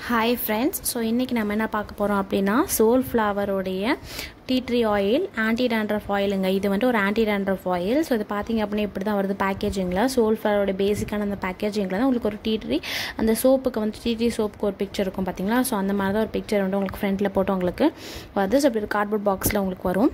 hi friends so இன்றைக்கி நம்ம என்ன பார்க்க போகிறோம் அப்படின்னா சோல் ஃப்ளவருடைய tea tree oil anti dandruff ஆயிலுங்க இது வந்துட்டு ஒரு ஆன்டி டேண்ட்ரஃப் ஆயில் ஸோ இது பார்த்தீங்க அப்படின்னா இப்படி தான் வருது பேக்கேஜிங்கில் சோல் ஃப்ளவரோட பேசிக்கான அந்த பேக்கேஜிங்கில் தான் உங்களுக்கு ஒரு டீ ட்ரீ அந்த சோப்புக்கு வந்து டீ ட்ரீ சோப்புக்கு ஒரு பிக்சர் இருக்கும் பார்த்தீங்களா ஸோ அந்த மாதிரி தான் ஒரு பிக்சர் வந்து உங்களுக்கு ஃப்ரண்ட்டில் போட்டு உங்களுக்கு வருது ஸோ இப்படி ஒரு கார்ட்போர்ட் பாக்ஸில் உங்களுக்கு வரும்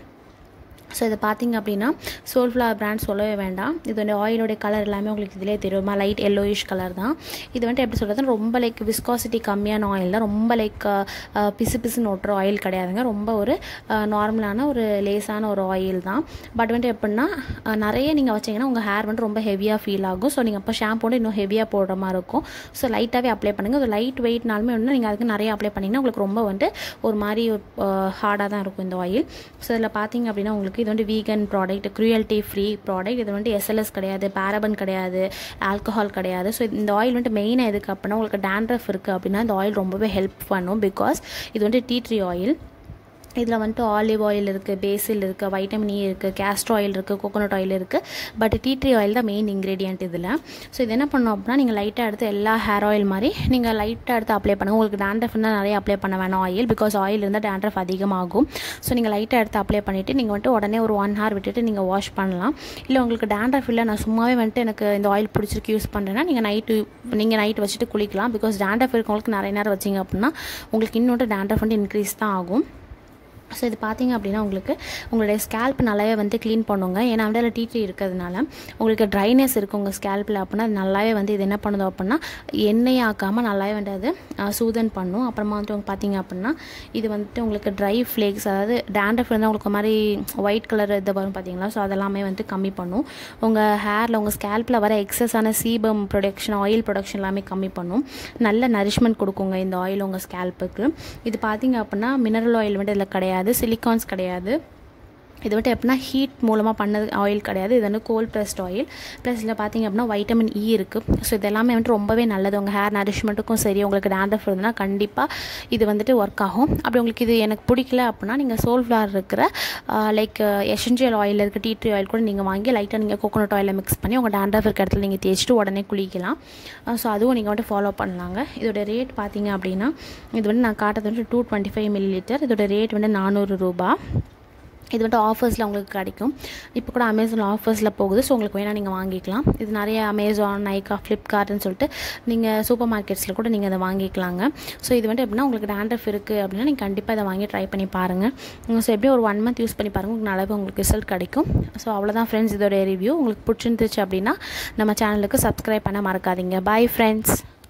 ஸோ இதை பார்த்தீங்க அப்படின்னா சோல்ஃப்ளவர் பிராண்ட் சொல்லவே வேண்டாம் இது வந்து ஆயிலோடைய கலர் எல்லாமே உங்களுக்கு இதிலே தெரியுமா லைட் எல்லோயிஷ் கலர் தான் இது வந்துட்டு எப்படி சொல்கிறது ரொம்ப லைக் விஸ்காசிட்டி கம்மியான ஆயில் தான் ரொம்ப லைக் பிசு பிசுன்னு ஒட்டுற ஆயில் கிடையாதுங்க ரொம்ப ஒரு நார்மலான ஒரு லேஸான ஒரு ஆயில் தான் பட் வந்துட்டு எப்படின்னா அஹ், நிறைய நீங்கள் வச்சிங்கன்னா உங்கள் ஹேர் வந்துட்டு ரொம்ப ஹெவியாக ஃபீல் ஆகும் ஸோ நீங்கள் அப்போ ஷாம்போட இன்னும் ஹெவியாக போடுற மாதிரி இருக்கும் ஸோ லைட்டாகவே அப்ளை பண்ணுங்கள் ஒரு லைட் வெயிட்னாலுமே வந்து நீங்கள் அதுக்கு நிறைய அப்ளை பண்ணிங்கன்னா உங்களுக்கு ரொம்ப வந்துட்டு ஒரு மாதிரி ஹார்டாக தான் இருக்கும் இந்த ஆயில் ஸோ இதில் பார்த்தீங்க அப்படின்னா உங்களுக்கு இது வந்து vegan product cruelty free product இது வந்துட்டு எஸ்எல்எஸ் கிடையாது பேரபன் கிடையாது ஆல்கஹால் கிடையாது ஸோ இந்த ஆயில் வந்துட்டு மெயினாக எதுக்கு அப்படின்னா உங்களுக்கு டேண்ட்ரஃப் இருக்குது அப்படின்னா இந்த ஆயில் ரொம்பவே ஹெல்ப் பண்ணும் பிகாஸ் இது வந்துட்டு டீ ட்ரீ ஆயில் இதில் வந்துட்டு ஆலிவ் ஆயில் இருக்குது பேசில் இருக்குது வைட்டமின் இ இருக்குது கேஸ்ட்ர் ஆயில் இருக்குது கோகோனட் ஆயில் இருக்குது பட் டீ ட்ரீ ஆயில் தான் மெயின் இன்க்ரீடியன்ட் இதில் ஸோ இது என்ன பண்ணணும் அப்படின்னா நீங்கள் லைட்டாக எடுத்து எல்லா ஹேர் ஆயில் மாதிரி நீங்கள் லைட்டாக எடுத்து அப்ளை பண்ணுங்கள் உங்களுக்கு டேண்ட்ரஃப் இருந்தால் நிறைய அப்ளை பண்ண வேணாம் ஆயில் பிகாஸ் ஆயில் இருந்தால் டேண்ட்ரஃப் அதிகமாகும் ஸோ நீங்கள் லைட்டாக எடுத்து அப்ளை பண்ணிவிட்டு நீங்கள் வந்துட்டு உடனே ஒரு ஒன் ஹவர் விட்டுட்டு நீங்கள் வாஷ் பண்ணலாம் இல்லை உங்களுக்கு டேண்ட்ரஃப் இல்லை நான் சும்மாவே வந்துட்டு எனக்கு இந்த ஆயில் பிடிச்சிருக்கு யூஸ் பண்ணுறேன்னா நீங்கள் நைட்டு நீங்கள் நைட் வச்சுட்டு குளிக்கலாம் பிகாஸ் டேண்ட்ரஃப் இருக்கவங்களுக்கு நிறைய நேரம் வச்சிங்க அப்படின்னா உங்களுக்கு இன்னொன்று டேண்ட்ரஃப் வந்து இன்க்ரீஸ் தான் ஆகும் ஸோ இது பார்த்தீங்க அப்படின்னா உங்களுக்கு உங்களுடைய ஸ்கேல்ப் நல்லாவே வந்து க்ளீன் பண்ணுங்க ஏன்னா வந்து அதில் டீ இருக்கிறதுனால உங்களுக்கு ட்ரைனஸ் இருக்குது உங்கள் ஸ்கேல்பில் அப்படின்னா அது நல்லாவே வந்து இது என்ன பண்ணுது அப்படின்னா எண்ணெய் ஆக்காமல் நல்லாவே வந்து அது சூதன் பண்ணும் அப்புறமா வந்துட்டு உங்களுக்கு பார்த்தீங்க அப்படின்னா இது வந்துட்டு உங்களுக்கு ட்ரை ஃப்ளேக்ஸ் அதாவது டேண்ட்ரஃப் இருந்தால் உங்களுக்கு ஒரு மாதிரி ஒயிட் கலர் இது வரும் பார்த்தீங்களா ஸோ அதெல்லாமே வந்து கம்மி பண்ணும் உங்கள் ஹேரில் உங்கள் ஸ்கேல்பில் வர எக்ஸஸான சீபம் ப்ரொடக்ஷன் ஆயில் ப்ரொடக்ஷன் எல்லாமே கம்மி பண்ணும் நல்ல நரிஷ்மெண்ட் கொடுக்குங்க இந்த ஆயில் உங்கள் ஸ்கேல்ப்புக்கு இது பார்த்தீங்க அப்படின்னா மினரல் ஆயில் வந்து இதில் கிடையாது சிலிக்கான்ஸ் கிடையாது இது வந்துட்டு எப்படின்னா ஹீட் மூலமாக பண்ணது ஆயில் கிடையாது இது வந்து கோல் ப்ரெஸ்ட் ஆயில் ப்ளஸ் இதில் பார்த்தீங்க அப்படின்னா வைட்டமின் இ இருக்குது ஸோ இது எல்லாமே வந்துட்டு ரொம்பவே நல்லது உங்கள் ஹேர் நரிஷ்மெண்ட்டுக்கும் சரி உங்களுக்கு டேண்ட்ரஃப் இருந்ததுன்னா கண்டிப்பாக இது வந்துட்டு ஒர்க் ஆகும் அப்படி உங்களுக்கு இது எனக்கு பிடிக்கல அப்படின்னா நீங்கள் சோல் ஃப்ளார் இருக்கிற லைக் எசென்ஷியல் ஆயில் இருக்குது டீ ட்ரீ ஆயில் கூட நீங்கள் வாங்கி லைட்டாக நீங்கள் கோகோனட் ஆயிலை மிக்ஸ் பண்ணி உங்கள் டேண்ட்ரஃப் இருக்க இடத்துல நீங்கள் தேய்ச்சிட்டு உடனே குளிக்கலாம் ஸோ அதுவும் நீங்கள் வந்துட்டு ஃபாலோ பண்ணலாங்க இதோட ரேட் பார்த்தீங்க அப்படின்னா இது வந்து நான் காட்டுறது வந்து two twenty five millilitre இதோட ரேட் வந்து நானூறு ரூபா இது வந்துட்டு ஆஃபர்ஸில் உங்களுக்கு கிடைக்கும் இப்போ கூட அமேசான் ஆஃபர்ஸில் போகுது ஸோ உங்களுக்கு வேணால் நீங்கள் வாங்கிக்கலாம் இது நிறைய அமேசான் நைக்கா ஃப்ளிப்கார்ட்னு சொல்லிட்டு நீங்கள் சூப்பர் மார்க்கெட்ஸில் கூட நீங்கள் அதை வாங்கிக்கலாங்க ஸோ இது வந்துட்டு எப்படின்னா உங்களுக்கு டேண்ட்ரஃப் இருக்குது அப்படின்னா நீங்கள் கண்டிப்பாக இதை வாங்கி ட்ரை பண்ணி பாருங்கள் ஸோ எப்படியும் ஒரு ஒன் மந்த் யூஸ் பண்ணி பாருங்கள் உங்களுக்கு நல்லாவே உங்களுக்கு ரிசல்ட் கிடைக்கும் ஸோ அவ்வளோதான் ஃப்ரெண்ட்ஸ் இதோட ரிவ்யூ உங்களுக்கு பிடிச்சிருந்துச்சு அப்படின்னா நம்ம சேனலுக்கு சப்ஸ்கிரைப் பண்ண மறக்காதீங்க பாய் ஃப்ரெண்ட்ஸ்